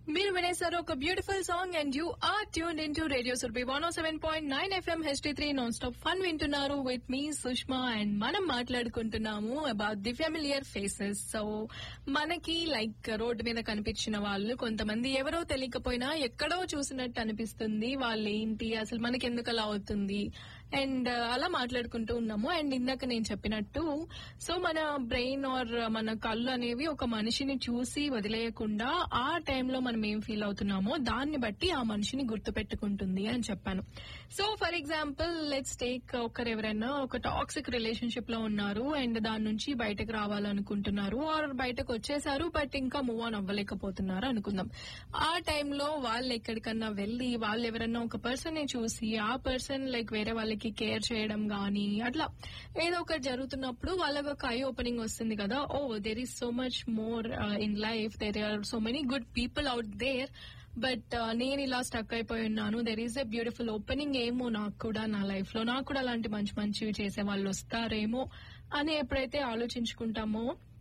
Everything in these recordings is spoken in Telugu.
మీరు వినేశారు ఒక beautiful song and you are tune in to radio Surabhi one O seven point nine FM HD three non stop fun వింటున్నారు విత్ మీ సుష్మా అండ్ మనం మాట్లాడుకుంటున్నాము about the familiar faces so మనకి లైక్ రోడ్డు మీద కనిపించిన వాళ్ళు కొంతమంది ఎవరో తెలియకపోయినా ఎక్కడో చూసినట్టు అనిపిస్తుంది వాళ్ళు ఏంటి అసలు మనకి ఎందుకు అలా అవుతుంది అండ్ అలా మాట్లాడుకుంటూ ఉన్నాము అండ్ ఇందాక నేను చెప్పినట్టు సో మన బ్రెయిన్ ఆర్ మన కళ్ళు అనేవి ఒక మనిషిని చూసి వదిలేయకుండా ఆ టైంలో మనం ఏం ఫీల్ అవుతున్నామో దాన్ని బట్టి ఆ మనిషిని గుర్తు పెట్టుకుంటుంది అని చెప్పాను so for example let's take ఒకరు ఎవరైనా ఒక టాక్సిక్ రిలేషన్షిప్ లో ఉన్నారు అండ్ దాని నుంచి బయటకు రావాలనుకుంటున్నారు ఆర్ బయటకు వచ్చేసారు బట్ ఇంకా మూవ్ ఆన్ అవ్వలేకపోతున్నారు అనుకుందాం ఆ టైంలో వాళ్ళు ఎక్కడికన్నా వెళ్ళి వాళ్ళు ఎవరన్నా ఒక పర్సన్ ని చూసి ఆ పర్సన్ లైక్ వేరే వాళ్ళకి కేర్ చేయడం గానీ అట్లా ఏదో ఒకటి జరుగుతున్నప్పుడు వాళ్ళకి ఒక ఐ ఓపెనింగ్ వస్తుంది కదా oh there is so much more in life there are so many good people out there but నేను ఇలా స్టక్ అయిపోయి ఉన్నాను there is a beautiful opening ఏమో నాకు కూడా నా లైఫ్ లో నాకు కూడా అలాంటి మంచి మంచివి చేసే వాళ్ళు వస్తారేమో అని ఎప్పుడైతే ఆలోచించుకుంటామో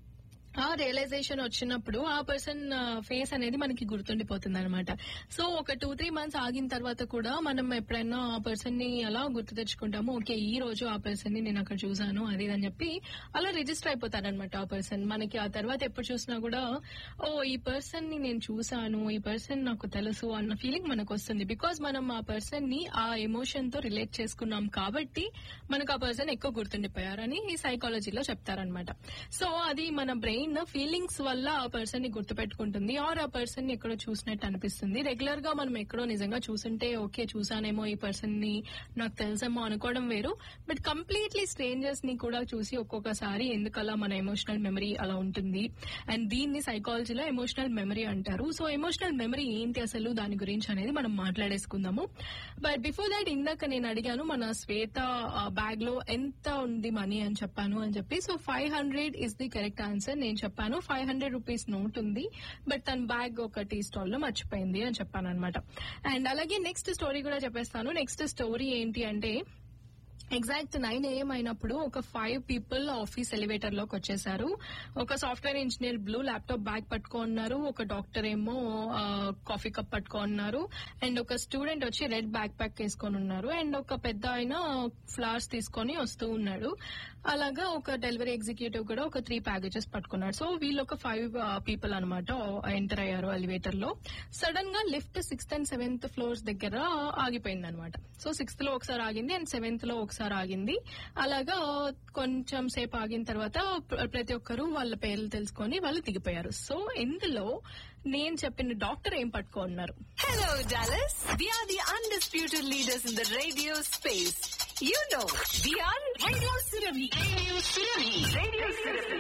ఆ రియలైజేషన్ వచ్చినప్పుడు ఆ పర్సన్ ఫేస్ అనేది మనకి గుర్తుండిపోతుంది అనమాట సో ఒక టూ త్రీ మంత్స్ ఆగిన తర్వాత కూడా మనం ఎప్పుడైనా ఆ పర్సన్ ని అలా గుర్తు తెచ్చుకుంటాము ఓకే ఈ రోజు ఆ పర్సన్ ని నేను అక్కడ చూసాను అది ఇది అని చెప్పి అలా రిజిస్టర్ అయిపోతారనమాట ఆ పర్సన్ మనకి ఆ తర్వాత ఎప్పుడు చూసినా కూడా ఓ ఈ పర్సన్ ని నేను చూసాను ఈ పర్సన్ నాకు తెలుసు అన్న ఫీలింగ్ మనకు వస్తుంది బికాస్ మనం ఆ పర్సన్ ని ఆ ఎమోషన్ తో రిలేట్ చేసుకున్నాం కాబట్టి మనకు ఆ పర్సన్ ఎక్కువ గుర్తుండిపోయారని ఈ సైకాలజీలో చెప్తారనమాట సో అది మన బ్రెయిన్ ఫీలింగ్స్ వల్ల ఆ పర్సన్ ని గుర్తుపెట్టుకుంటుంది ఆర్ ఆ పర్సన్ ని ఎక్కడో చూసినట్టు అనిపిస్తుంది రెగ్యులర్ గా మనం ఎక్కడో నిజంగా చూసుంటే ఓకే చూసానేమో ఈ పర్సన్ ని నాకు తెలుసేమో అనుకోవడం వేరు బట్ కంప్లీట్లీ స్ట్రేంజర్స్ ని కూడా చూసి ఒక్కొక్కసారి ఎందుకలా మన ఎమోషనల్ మెమరీ అలా ఉంటుంది అండ్ దీన్ని సైకాలజీలో ఎమోషనల్ మెమరీ అంటారు సో ఎమోషనల్ మెమరీ ఏంటి అసలు దాని గురించి అనేది మనం మాట్లాడేసుకుందాము బట్ బిఫోర్ దాట్ ఇందాక నేను అడిగాను మన శ్వేత బ్యాగ్ లో ఎంత ఉంది మనీ అని చెప్పాను అని చెప్పి so five hundred is the correct answer నేను చెప్పాను ఫైవ్ హండ్రెడ్ రూపీస్ నోట్ ఉంది బట్ తన బ్యాగ్ ఒక టీ స్టాల్ లో మర్చిపోయింది అని చెప్పాను అనమాట అండ్ అలాగే నెక్స్ట్ స్టోరీ కూడా చెప్పేస్తాను నెక్స్ట్ స్టోరీ ఏంటి అంటే ఎగ్జాక్ట్ నైన్ ఏఎం అయినప్పుడు ఒక ఫైవ్ పీపుల్ ఆఫీస్ ఎలివేటర్ లోకి వచ్చేసారు ఒక software engineer blue laptop bag పట్టుకున్నారు ఒక డాక్టర్ ఏమో కాఫీ కప్ పట్టుకున్నారు అండ్ ఒక స్టూడెంట్ వచ్చి రెడ్ బ్యాక్ ప్యాక్ వేసుకొని ఉన్నారు అండ్ ఒక పెద్ద ఆయన ఫ్లవర్స్ తీసుకొని వస్తూ ఉన్నాడు అలాగా ఒక డెలివరీ ఎగ్జిక్యూటివ్ కూడా ఒక త్రీ ప్యాకేజెస్ పట్టుకున్నాడు సో వీళ్ళు ఒక ఫైవ్ పీపుల్ అనమాట ఎంటర్ అయ్యారు ఎలివేటర్ లో సడన్ గా lift sixth and seventh floors దగ్గర ఆగిపోయింది అనమాట సో సిక్స్త్ లో ఒకసారి ఆగింది అండ్ సెవెంత్ లో ఒకసారి ఆగింది అలాగా కొంచెం సేపు ఆగిన తర్వాత ప్ర- ప్రతి ఒక్కరు వాళ్ళ పేర్లు తెలుసుకొని వాళ్ళు దిగిపోయారు సో ఇందులో నేను చెప్పిన డాక్టర్ ఏం పట్టుకున్నారు Hello, Dallas. We are the undisputed leaders in the radio space. You know, we are Radio Surabhi. Radio Surabhi. Radio Surabhi.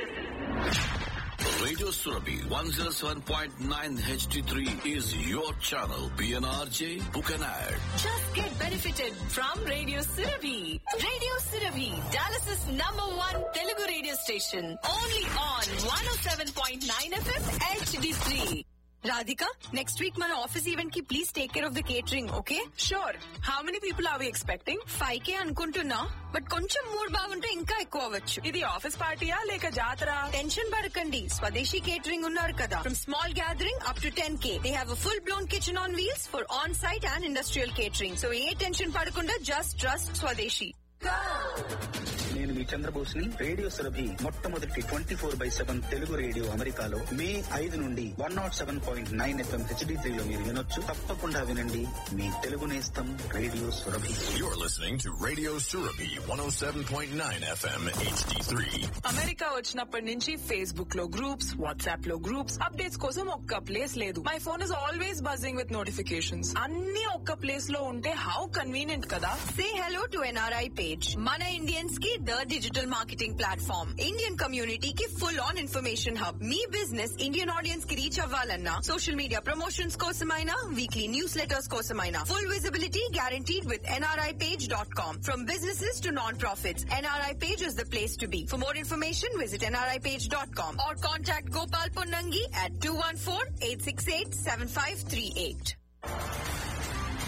Radio Surabhi 107.9 HD3 is your channel. PNRJ, book an ad. Just get benefited from Radio Surabhi. Radio Surabhi, Dallas's number one Telugu radio station. Only on 107.9 FM HD3. Radhika, next week మన ఆఫీస్ ఈవెంట్ కి please take care of the catering okay sure how many people are we expecting five K అనుకుంటున్నా బట్ కొంచెం మూడ్ బాగుంటే ఇంకా ఎక్కువ అవ్వచ్చు ఇది ఆఫీస్ పార్టీయా లేక జాతర టెన్షన్ పడకండి స్వదేశీ కేటరింగ్ ఉన్నారు కదా from small gathering up to ten K they have full blown kitchen on wheels for on site and industrial catering so ఏ టెన్షన్ పడకుండా జస్ట్ ట్రస్ట్ స్వదేశీ నేను మీ చంద్రబోస్ని రేడియో సురభి మొట్టమొదటి twenty four by seven Telugu radio అమెరికాలో మే ఐదు నుండి one nought seven point nine FM HD త్రీలో మీరు వినొచ్చు తప్పకుండా వినండి మీ తెలుగు నేస్తం radio Surabhi You're listening to Radio Surabhi 107.9 FM HD3. America వచ్చినప్పటి నుంచి ఫేస్బుక్ లో గ్రూప్స్ వాట్సాప్ లో గ్రూప్స్ అప్డేట్స్ కోసం ఒక్క ప్లేస్ లేదు my phone is always buzzing with notifications అన్ని ఒక్క ప్లేస్ లో ఉంటే హౌ కన్వీనియంట్ కదా Say hello to NRI page. Mana Indians की the digital marketing platform. Indian community की full on information hub. Me business Indian audience की reach అవ్వాలన్నా social media promotions కోసమైనా weekly newsletters కోసమైనా full visibility guaranteed with nripage.com. From businesses to non-profits, NRI page is the place to be. For more information, visit nripage.com or contact Gopal Ponnangi at 214-868-7538.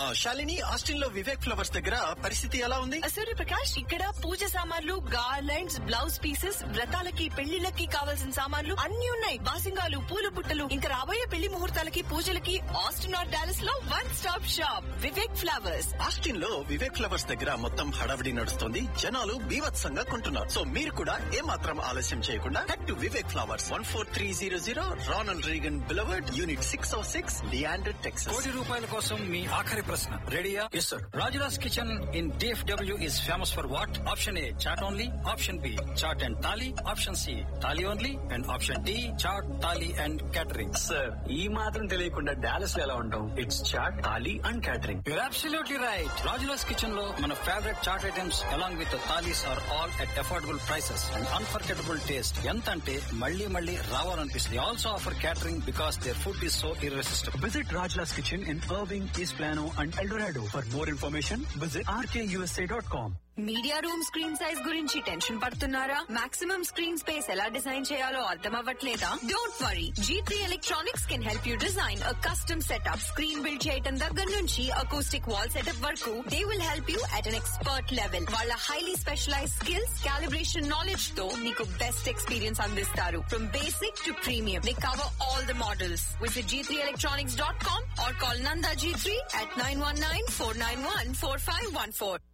Shalini Austin లో వివేక్ ఫ్లవర్స్ దగ్గర పరిస్థితి ఎలా ఉంది సూర్యప్రకాష్ ఇక్కడ పూజ సామాన్లు గార్లెండ్స్ బ్లౌజ్ పీసెస్ వ్రతాలకి పెళ్లిళ్ళకి కావాల్సిన సామాన్లు అన్ని ఉన్నాయి బాసింగాలు పూల బుట్టలు ఇంకా రాబోయే పెళ్లి ముహూర్తాలకి పూజలకి ఆస్టిన్ ఆర్ డాలస్ లో one stop shop Vivek flowers Austin లో వివేక్ ఫ్లవర్స్ దగ్గర మొత్తం హడావిడి నడుస్తుంది జనాలు బీభత్సంగా కొంటున్నారు సో మీరు కూడా ఏమాత్రం ఆలస్యం చేయకుండా head to Vivek flowers one four three zero zero Ronald Reagan Boulevard unit six oh six Leander Texas కోటి రూపాయల కోసం మీ ఆఖరి ప్రశ్న రెడీయా yes sir Rajula's kitchen in DFW is famous for what option A chaat only option B chaat and thali option C thali only and option D chaat thali and catering sir ఈ మాత్రం తెలియకుండా డాలస్ లో ఎలా ఉంటాం it's chaat thali and catering you're absolutely right Rajula's kitchen లో మన favourite chaat items along with thalis are all at affordable prices and unforgettable taste ఎంత అంటే మళ్ళీ మళ్ళీ రావాలనిపిస్తుంది also offer catering because their food is so irresistible Visit Rajla's Kitchen in Irving, East Plano, and El Dorado. For more information, visit rkusa.com. Media room screen size గురించి టెన్షన్ పడుతున్నారా మాక్సిమం స్క్రీన్ స్పేస్ ఎలా డిజైన్ చేయాలో అర్థం అవ్వట్లేదా don't worry G three electronics can help you design a custom setup screen build చేయడం దగ్గర నుంచి అకౌస్టిక్ వాల్ సెటప్ వరకు they will help you at an expert level వాళ్ళ highly specialize skills calibration knowledge తో మీకు బెస్ట్ ఎక్స్పీరియన్స్ అందిస్తారు from basic to premium they cover all the models visit G three electronics dot com or call Nanda G three at nine one nine four nine one four five one four